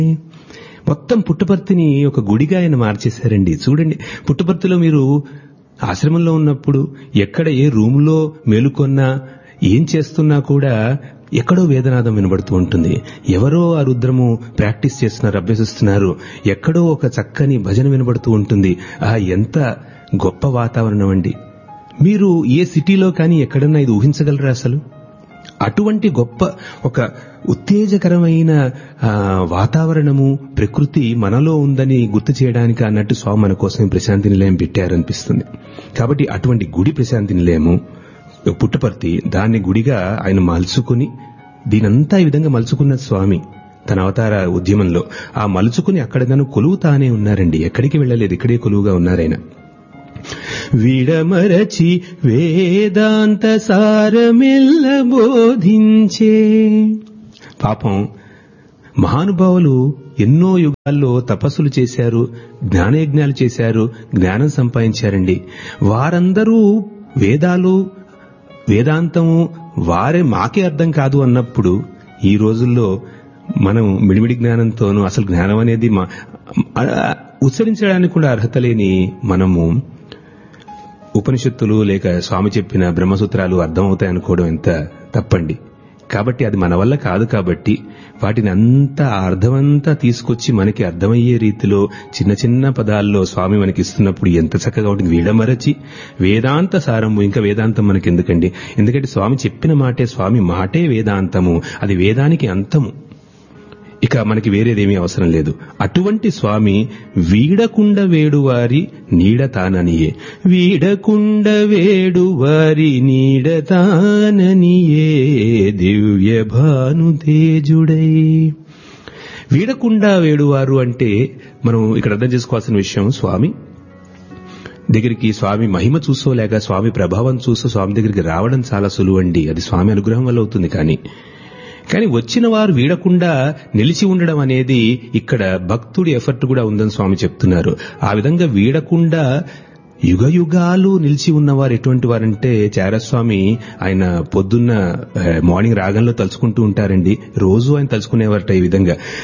మొత్తం పుట్టపర్తిని ఒక గుడిగా ఆయన మార్చేశారండి చూడండి పుట్టపర్తిలో మీరు ఆశ్రమంలో ఉన్నప్పుడు ఎక్కడ ఏ రూమ్లో మేలుకొన్నా ఏం చేస్తున్నా కూడా ఎక్కడో వేదనాదం వినబడుతూ ఉంటుంది ఎవరో ఆ రుద్రము ప్రాక్టీస్ చేస్తున్నారు అభ్యసిస్తున్నారు ఎక్కడో ఒక చక్కని భజన వినబడుతూ ఉంటుంది ఆ ఎంత గొప్ప వాతావరణం అండి మీరు ఏ సిటీలో కానీ ఎక్కడన్నా ఇది ఊహించగలరా అసలు అటువంటి గొప్ప ఒక ఉత్తేజకరమైన ఆ, వాతావరణము ప్రకృతి మనలో ఉందని గుర్తు చేయడానికి అన్నట్టు స్వామి మన కోసం ఈ ప్రశాంతి నిలయం పెట్టారనిపిస్తుంది కాబట్టి అటువంటి గుడి ప్రశాంతి నిలయము పుట్టపర్తి దాన్ని గుడిగా ఆయన మలుచుకుని దీనంతా ఈ విధంగా మలుచుకున్న స్వామి తన అవతార ఉద్యమంలో ఆ మలుచుకుని అక్కడ తను కొలువు తానే ఉన్నారండి ఎక్కడికి వెళ్ళలేదు ఇక్కడే కొలువుగా ఉన్నారాయన విడమరచి వేదాంత సారమెల్ల బోధించే పాపం మహానుభావులు ఎన్నో యుగాల్లో తపస్సులు చేశారు జ్ఞానయజ్ఞాలు చేశారు జ్ఞానం సంపాదించారండి వారందరూ వేదాలు వేదాంతము వారే మాకే అర్థం కాదు అన్నప్పుడు ఈ రోజుల్లో మనం మిడిమిడి జ్ఞానంతోనూ అసలు జ్ఞానం అనేది మా ఆ, ఉచ్చరించడానికి కూడా అర్హత లేని మనము ఉపనిషత్తులు లేక స్వామి చెప్పిన బ్రహ్మసూత్రాలు అర్థమవుతాయి అనుకోవడం ఎంత తప్పండి కాబట్టి అది మన వల్ల కాదు కాబట్టి వాటిని అంతా ఆ అర్థమంతా తీసుకొచ్చి మనకి అర్థమయ్యే రీతిలో చిన్న చిన్న పదాల్లో స్వామి మనకి ఇస్తున్నప్పుడు ఎంత చక్కగా ఉంటుంది వీడమరచి వేదాంత సారము ఇంకా వేదాంతం మనకి ఎందుకండి ఎందుకంటే స్వామి చెప్పిన మాటే స్వామి మాటే వేదాంతము అది వేదానికి అంతము ఇక మనకి వేరేదేమీ అవసరం లేదు అటువంటి స్వామి వీడకుండ వేడువారి నీడ తాననియే వీడకుండ వేడువారి నీడ తాననియే దివ్య భానుతేజుడై వీడకుండా వేడువారు అంటే మనం ఇక్కడ అర్థం చేసుకోవాల్సిన విషయం స్వామి దగ్గరికి స్వామి మహిమ చూసో లేక స్వామి ప్రభావం చూసో స్వామి దగ్గరికి రావడం చాలా సులువండి అది స్వామి అనుగ్రహం వల్ల అవుతుంది కానీ కానీ వచ్చిన వారు వీడకుండా నిలిచి ఉండడం అనేది ఇక్కడ భక్తుడి ఎఫర్ట్ కూడా ఉందని స్వామి చెప్తున్నారు ఆ విధంగా వీడకుండా యుగ యుగాలు నిలిచి ఉన్నవారు ఎటువంటి వారంటే చారస్వామి ఆయన పొద్దున్న ఆ, మార్నింగ్ రాగంలో తలుచుకుంటూ ఉంటారండి రోజు ఆయన తలుచుకునేవారట ఈ విధంగా